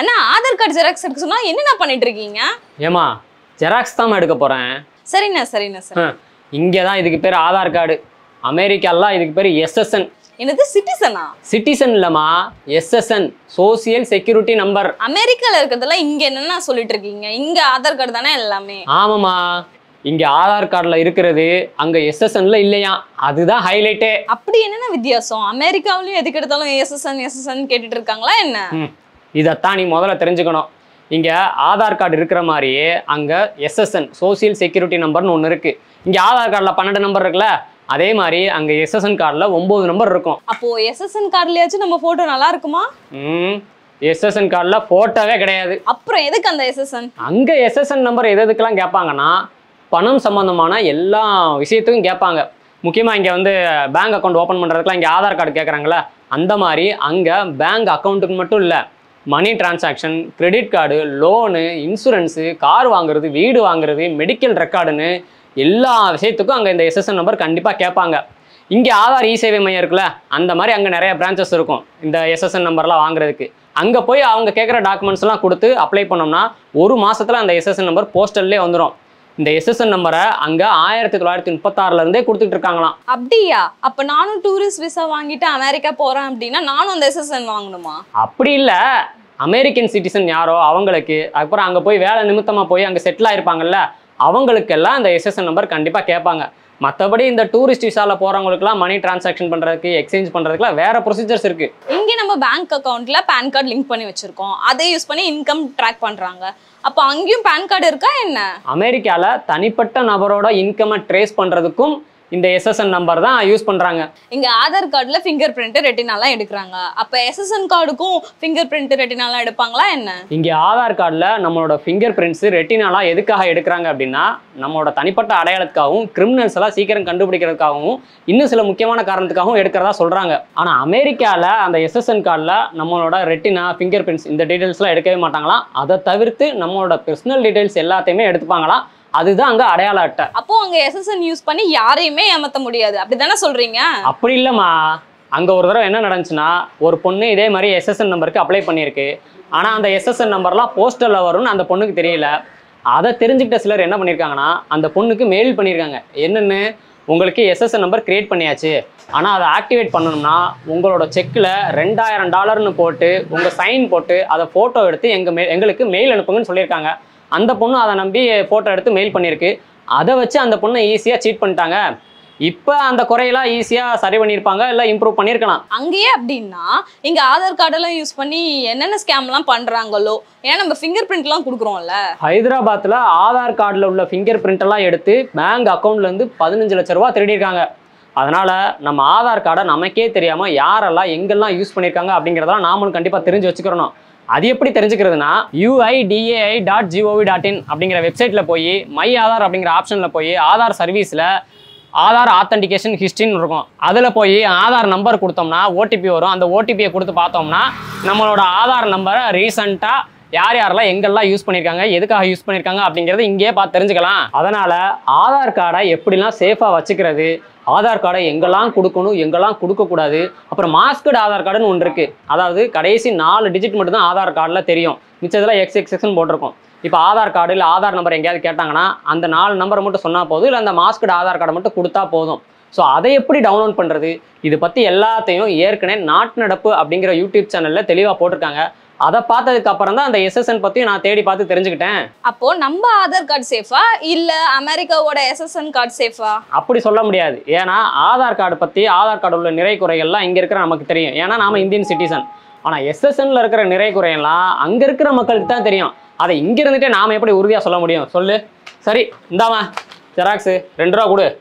அண்ணா Aadhaar card xerox எடுக்க சொன்னா என்னண்ணா பண்ணிட்டு இருக்கீங்க ஏமா ஜெராக்ஸ் தான் எடுக்க போகிறேன் சரிண்ணா சரிண்ணா சரி இங்கே தான் இதுக்கு பேர் ஆதார் கார்டு அமெரிக்காலாம் இதுக்கு பேர் எஸ்எஸ்என் என்னது சிட்டிசனா சிட்டிசன் இல்லைம்மா எஸ்எஸ்என் சோசியல் செக்யூரிட்டி நம்பர் அமெரிக்கால இருக்கிறதெல்லாம் இங்க என்னன்னா சொல்லிட்டு இருக்கீங்க இங்க ஆதார் கார்டு தானே எல்லாமே ஆமாம்மா இங்கே ஆதார் கார்டில் இருக்கிறது அங்கே எஸ்எஸ்என்ல இல்லையா அதுதான் ஹைலைட்டே அப்படி என்னென்ன வித்தியாசம் அமெரிக்காவிலயும் எதுக்கு எடுத்தாலும் எஸ்எஸ்என் எஸ்எஸ்என் கேட்டுட்டு இருக்காங்களா என்ன ம் இதைத்தான் நீ முதல்ல தெரிஞ்சுக்கணும் இங்கே ஆதார் கார்டு இருக்கிற மாதிரியே அங்கே எஸ்எஸ்என் சோசியல் செக்யூரிட்டி நம்பர்னு ஒன்று இருக்குது இங்கே ஆதார் கார்டில் பன்னெண்டு நம்பர் இருக்குல்ல அதே மாதிரி அங்கே எஸ்எஸ்என் கார்டில் ஒம்பது நம்பர் இருக்கும் அப்போ எஸ்எஸ்என் கார்டுலயாச்சும் நம்ம போட்டோ நல்லா இருக்குமா ம் எஸ்எஸ்என் கார்டில் ஃபோட்டோவே கிடையாது அப்புறம் எதுக்கு அந்த எஸ்எஸ்என் அங்கே எஸ்எஸ்என் நம்பர் எது எதுக்கெல்லாம் கேட்பாங்கன்னா பணம் சம்மந்தமான எல்லா விஷயத்துக்கும் கேட்பாங்க முக்கியமாக இங்கே வந்து பேங்க் அக்கௌண்ட் ஓப்பன் பண்ணுறதுக்குலாம் இங்கே ஆதார் கார்டு கேட்குறாங்களே அந்த மாதிரி அங்கே பேங்க் அக்கௌண்ட்டுக்கு மட்டும் இல்லை money transaction credit card loan insurance car வாங்குறது வீடு வாங்குறது மெடிக்கல் ரெக்கார்டுன்னு எல்லா விஷயத்துக்கும் அங்கே இந்த எஸ்எஸ்என் நம்பர் கண்டிப்பாக கேட்பாங்க இங்கே ஆதார் இ சேவை மையம் இருக்குல்ல அந்த மாதிரி அங்கே நிறைய பிரான்ச்சஸ் இருக்கும் இந்த எஸ்எஸ்என் நம்பர்லாம் வாங்குறதுக்கு அங்கே போய் அவங்க கேட்குற டாக்குமெண்ட்ஸ்லாம் கொடுத்து அப்ளை பண்ணோம்னா ஒரு மாசத்துல அந்த எஸ்எஸ்என் நம்பர் போஸ்டல்லே வந்துடும் இந்த எஸ்எஸ்என் நம்பரை அங்கே ஆயிரத்தி தொள்ளாயிரத்தி முப்பத்தாறுல இருந்தே கொடுத்துட்டு இருக்காங்களாம் அப்படியா அப்ப நானும் டூரிஸ்ட் விசா வாங்கிட்டு அமெரிக்கா போறேன் அப்படின்னா நானும் அந்த எஸ்எஸ்என் வாங்கணுமா அப்படி இல்லை அமெரிக்கன் சிட்டிசன் யாரோ அவங்களுக்கு அதுக்கப்புறம் அங்கே போய் வேலை நிமித்தமாக போய் அங்கே செட்டில் ஆயிருப்பாங்கல்ல அவங்களுக்கெல்லாம் இந்த எஸ்எஸ்என் நம்பர் கண்டிப்பாக கேட்பாங்க மற்றபடி இந்த டூரிஸ்ட் விசாவில் போகிறவங்களுக்குலாம் மணி டிரான்சாக்ஷன் பண்ணுறதுக்கு எக்ஸ்சேஞ்ச் பண்ணுறதுக்குலாம் வேற ப்ரொசீஜர்ஸ் இருக்குது இங்க நம்ம பேங்க் அக்கவுண்ட்ல பேன் கார்டு லிங்க் பண்ணி வச்சிருக்கோம் அதை யூஸ் பண்ணி இன்கம் ட்ராக் பண்றாங்க அப்போ அங்கேயும் பேன் கார்டு இருக்கா என்ன அமெரிக்காவில் தனிப்பட்ட நபரோட இன்கமை ட்ரேஸ் பண்ணுறதுக்கும் இந்த எஸ்எஸ்என் நம்பர் தான் யூஸ் பண்ணுறாங்க இங்க ஆதார் கார்டுல ஃபிங்கர் பிரிண்ட் ரெட்டினாலாம் எடுக்கிறாங்க அப்ப எஸ்எஸ்என் கார்டுக்கும் ஃபிங்கர் பிரிண்ட் ரெட்டினாலாம் எடுப்பாங்களா என்ன இங்கே ஆதார் கார்டில் நம்மளோட ஃபிங்கர் பிரிண்ட்ஸ் ரெட்டினாலாம் எதுக்காக எடுக்கிறாங்க அப்படின்னா நம்மளோட தனிப்பட்ட அடையாளத்துக்காகவும் கிரிமினல்ஸ் எல்லாம் சீக்கிரம் கண்டுபிடிக்கிறதுக்காகவும் இன்னும் சில முக்கியமான காரணத்துக்காகவும் எடுக்கிறதா சொல்கிறாங்க ஆனால் அமெரிக்காவில் அந்த எஸ்எஸ்என் கார்டில் நம்மளோட ரெட்டினா ஃபிங்கர் பிரிண்ட்ஸ் இந்த டீட்டெயில்ஸ்லாம் எடுக்கவே மாட்டாங்களாம் அதை தவிர்த்து நம்மளோட பர்சனல் டீட்டெயில்ஸ் எல்லாத்தையுமே எடுத்துப்பாங்களாம் அதுதான் அங்கே அடையாள அட்டை அப்போ அங்க எஸ்எஸ்என் யூஸ் பண்ணி யாரையுமே ஏமாத்த முடியாது அப்படிதானே சொல்றீங்க அப்படி இல்லைம்மா அங்கே ஒரு தடவை என்ன நடந்துச்சுன்னா ஒரு பொண்ணு இதே மாதிரி எஸ்எஸ்என் நம்பருக்கு அப்ளை பண்ணியிருக்கு ஆனால் அந்த எஸ்எஸ்என் நம்பர்லாம் போஸ்டரில் வரும்னு அந்த பொண்ணுக்கு தெரியல அதை தெரிஞ்சுக்கிட்ட சிலர் என்ன பண்ணியிருக்காங்கன்னா அந்த பொண்ணுக்கு மெயில் பண்ணியிருக்காங்க என்னென்னு உங்களுக்கு எஸ்எஸ்என் நம்பர் கிரியேட் பண்ணியாச்சு ஆனால் அதை ஆக்டிவேட் பண்ணணும்னா உங்களோட செக்கில் ரெண்டாயிரம் டாலர்னு போட்டு உங்கள் சைன் போட்டு அதை ஃபோட்டோ எடுத்து எங்கள் மெ எங்களுக்கு மெயில் அனுப்புங்கன்னு சொல்லியிருக்காங்க அந்த பொண்ணு அதை நம்பி ஃபோட்டோ எடுத்து மெயில் பண்ணியிருக்கு அதை வச்சு அந்த பொண்ணை ஈஸியாக சீட் பண்ணிட்டாங்க இப்போ அந்த குறையெல்லாம் ஈஸியாக சரி பண்ணியிருப்பாங்க இல்லை இம்ப்ரூவ் பண்ணியிருக்கலாம் அங்கேயே அப்படின்னா இங்க ஆதார் கார்டெல்லாம் யூஸ் பண்ணி என்னென்ன ஸ்கேம்லாம் பண்றாங்களோ ஏன்னா நம்ம ஃபிங்கர் பிரிண்ட்லாம் கொடுக்குறோம்ல ஹைதராபாத்தில் ஆதார் கார்டில் உள்ள ஃபிங்கர் பிரிண்ட் எல்லாம் எடுத்து பேங்க் அக்கௌண்ட்லேருந்து பதினஞ்சு லட்ச ரூபா திருடியிருக்காங்க அதனால் நம்ம ஆதார் கார்டை நமக்கே தெரியாமல் யாரெல்லாம் எங்கெல்லாம் யூஸ் பண்ணியிருக்காங்க அப்படிங்கிறதெல்லாம் நாமளும் கண்டிப்பாக தெரிஞ்சு வச்சுக்கிறணும் அது எப்படி தெரிஞ்சுக்கிறதுனா UIDAI dot gov dot in அப்படிங்கிற வெப்சைட்டில் போய் மை ஆதார் அப்படிங்கிற ஆப்ஷனில் போய் ஆதார் சர்வீஸில் ஆதார் ஆத்தன்டிகேஷன் ஹிஸ்ட்ரின்னு இருக்கும் அதில் போய் ஆதார் நம்பர் கொடுத்தோம்னா ஓடிபி வரும் அந்த ஓடிபியை கொடுத்து பார்த்தோம்னா நம்மளோட ஆதார் நம்பரை ரீசண்டாக யார் யாரெல்லாம் எங்கெல்லாம் யூஸ் பண்ணியிருக்காங்க எதுக்காக யூஸ் பண்ணியிருக்காங்க அப்படிங்கிறத இங்கேயே பார்த்து தெரிஞ்சுக்கலாம் அதனால் ஆதார் கார்டை எப்படிலாம் சேஃபாக வச்சுக்கிறது ஆதார் கார்டை எங்கெல்லாம் கொடுக்கணும் எங்கெல்லாம் கொடுக்கக்கூடாது அப்புறம் மாஸ்கட் ஆதார் கார்டுன்னு ஒன்று இருக்குது அதாவது கடைசி நாலு டிஜிட் மட்டும்தான் ஆதார் கார்டில் தெரியும் மிச்சத்தில் எக்ஸ் எக்ஸ்எக்ஸ்னு போட்டிருக்கும் இப்போ ஆதார் கார்டு இல்லை ஆதார் நம்பர் எங்கேயாவது கேட்டாங்கன்னா அந்த நாலு நம்பரை மட்டும் சொன்னால் போதும் இல்லை அந்த மாஸ்கட் ஆதார் கார்டை மட்டும் கொடுத்தா போதும் ஸோ அதை எப்படி டவுன்லோட் பண்ணுறது இது பற்றி எல்லாத்தையும் ஏற்கனவே நாட்டு நடப்பு அப்படிங்கிற யூடியூப் சேனலில் தெளிவாக போட்டிருக்காங்க அதை பார்த்ததுக்கு அப்புறம் தான் அந்த எஸ்எஸ்என் பற்றியும் நான் தேடி பார்த்து தெரிஞ்சுக்கிட்டேன் அப்போ நம்ம ஆதார் கார்டு சேஃபா இல்ல அமெரிக்காவோட எஸ்எஸ்என் கார்டு சேஃபா அப்படி சொல்ல முடியாது ஏன்னா ஆதார் கார்டு பற்றி ஆதார் கார்டு உள்ள நிறை குறைகள்லாம் இங்கே இருக்கிற நமக்கு தெரியும் ஏன்னா நாம இந்தியன் சிட்டிசன் ஆனால் எஸ்எஸ்என்ல இருக்கிற நிறை குறையெல்லாம் அங்கே இருக்கிற மக்களுக்கு தான் தெரியும் அதை இங்க இருந்துட்டே நாம எப்படி உறுதியாக சொல்ல முடியும் சொல்லு சரி இந்தாமா ஜெராக்ஸு ரெண்டு ரூபா கொடு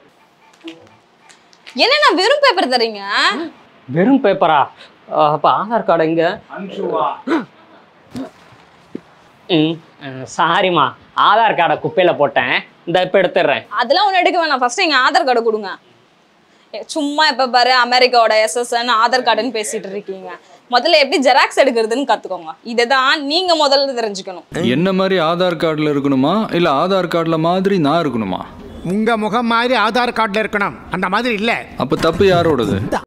என்னண்ணா வெறும் பேப்பர் தரீங்க வெறும் பேப்பரா அப்போ ஆதார் கார்டு எங்க ம் சாரிம்மா ஆதார் கார்டை குப்பையில் போட்டேன் இந்த இப்போ எடுத்துடுறேன் அதெல்லாம் ஒன்று எடுக்க வேணாம் ஃபர்ஸ்ட் எங்க ஆதார் கார்டு கொடுங்க ஏ, சும்மா எப்ப பாரு அமெரிக்காவோட எஸ்எஸ்என் ஆதார் கார்டுன்னு பேசிட்டு இருக்கீங்க முதல்ல எப்படி ஜெராக்ஸ் எடுக்கிறதுன்னு கத்துக்கோங்க இதை தான் நீங்க முதல்ல தெரிஞ்சுக்கணும் என்ன மாதிரி ஆதார் கார்டில் இருக்கணுமா இல்லை ஆதார் கார்டில் மாதிரி நான் இருக்கணுமா உங்க முகம் மாதிரி ஆதார் கார்டில் இருக்கணும் அந்த மாதிரி இல்லை அப்போ தப்பு யாரோடது